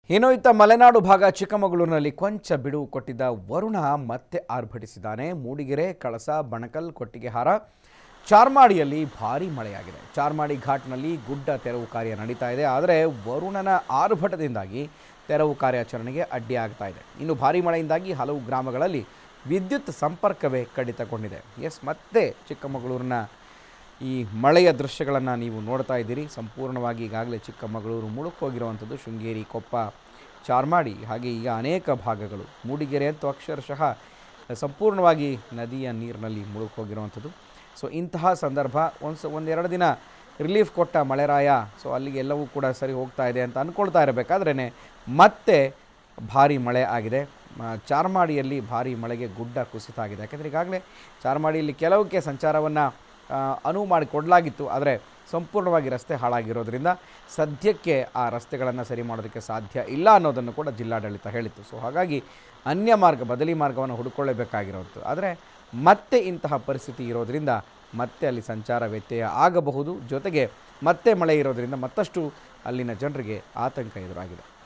ಇನ್ನು ಇತ್ತ ಮಲೆನಾಡು ಭಾಗ ಚಿಕ್ಕಮಗಳೂರಿನಲ್ಲಿ ಕೊಂಚ ಬಿಡುವು ಕೊಟ್ಟಿದ್ದ ವರುಣ ಮತ್ತೆ ಆರ್ಭಟಿಸಿದ್ದಾನೆ ಮೂಡಿಗೆರೆ ಕಳಸ ಬಣಕಲ್ ಕೊಟ್ಟಿಗೆಹಾರ ಚಾರ್ಮಾಡಿಯಲ್ಲಿ ಭಾರೀ ಮಳೆಯಾಗಿದೆ ಚಾರ್ಮಾಡಿ ಘಾಟ್ನಲ್ಲಿ ಗುಡ್ಡ ತೆರವು ಕಾರ್ಯ ನಡೀತಾ ಇದೆ ಆದರೆ ವರುಣನ ಆರ್ಭಟದಿಂದಾಗಿ ತೆರವು ಕಾರ್ಯಾಚರಣೆಗೆ ಅಡ್ಡಿಯಾಗ್ತಾ ಇದೆ ಇನ್ನು ಭಾರೀ ಮಳೆಯಿಂದಾಗಿ ಹಲವು ಗ್ರಾಮಗಳಲ್ಲಿ ವಿದ್ಯುತ್ ಸಂಪರ್ಕವೇ ಕಡಿತಗೊಂಡಿದೆ ಎಸ್ ಮತ್ತೆ ಚಿಕ್ಕಮಗಳೂರಿನ ಈ ಮಳೆಯ ದೃಶ್ಯಗಳನ್ನು ನೀವು ನೋಡ್ತಾ ಇದ್ದೀರಿ ಸಂಪೂರ್ಣವಾಗಿ ಈಗಾಗಲೇ ಚಿಕ್ಕಮಗಳೂರು ಮುಳುಕು ಹೋಗಿರುವಂಥದ್ದು ಶೃಂಗೇರಿ ಕೊಪ್ಪ ಚಾರ್ಮಾಡಿ ಹಾಗೆ ಈಗ ಅನೇಕ ಭಾಗಗಳು ಮೂಡಿಗೆರೆ ಅಂತೂ ಅಕ್ಷರಶಃ ಸಂಪೂರ್ಣವಾಗಿ ನದಿಯ ನೀರಿನಲ್ಲಿ ಮುಳುಕು ಹೋಗಿರುವಂಥದ್ದು ಸೊ ಇಂತಹ ಸಂದರ್ಭ ಒಂದು ಸ ಒಂದೆರಡು ದಿನ ರಿಲೀಫ್ ಕೊಟ್ಟ ಮಳೆರಾಯ ಸೊ ಅಲ್ಲಿಗೆ ಎಲ್ಲವೂ ಕೂಡ ಸರಿ ಹೋಗ್ತಾ ಇದೆ ಅಂತ ಅಂದ್ಕೊಳ್ತಾ ಇರಬೇಕಾದ್ರೇ ಮತ್ತೆ ಭಾರಿ ಮಳೆ ಆಗಿದೆ ಮ- ಚಾರ್ಮಾಡಿಯಲ್ಲಿ ಭಾರಿ ಮಳೆಗೆ ಗುಡ್ಡ ಕುಸಿತ ಆಗಿದೆ ಯಾಕೆಂದರೆ ಈಗಾಗಲೇ ಚಾರ್ಮಾಡಿಯಲ್ಲಿ ಕೆಲವಕ್ಕೆ ಸಂಚಾರವನ್ನು ಅನುವು ಮಾಡಿಕೊಡಲಾಗಿತ್ತು ಆದರೆ ಸಂಪೂರ್ಣವಾಗಿ ರಸ್ತೆ ಹಾಳಾಗಿರೋದ್ರಿಂದ ಸದ್ಯಕ್ಕೆ ಆ ರಸ್ತೆಗಳನ್ನು ಸರಿ ಮಾಡೋದಕ್ಕೆ ಸಾಧ್ಯ ಇಲ್ಲ ಅನ್ನೋದನ್ನು ಕೂಡ ಜಿಲ್ಲಾಡಳಿತ ಹೇಳಿತ್ತು ಸೊ ಹಾಗಾಗಿ ಅನ್ಯ ಮಾರ್ಗ ಬದಲಿ ಮಾರ್ಗವನ್ನು ಹುಡುಕೊಳ್ಳೇಬೇಕಾಗಿರೋದು ಆದರೆ ಮತ್ತೆ ಇಂತಹ ಪರಿಸ್ಥಿತಿ ಇರೋದ್ರಿಂದ ಮತ್ತೆ ಅಲ್ಲಿ ಸಂಚಾರ ವ್ಯತ್ಯಯ ಆಗಬಹುದು ಜೊತೆಗೆ ಮತ್ತೆ ಮಳೆ ಇರೋದ್ರಿಂದ ಮತ್ತಷ್ಟು ಅಲ್ಲಿನ ಜನರಿಗೆ ಆತಂಕ ಎದುರಾಗಿದೆ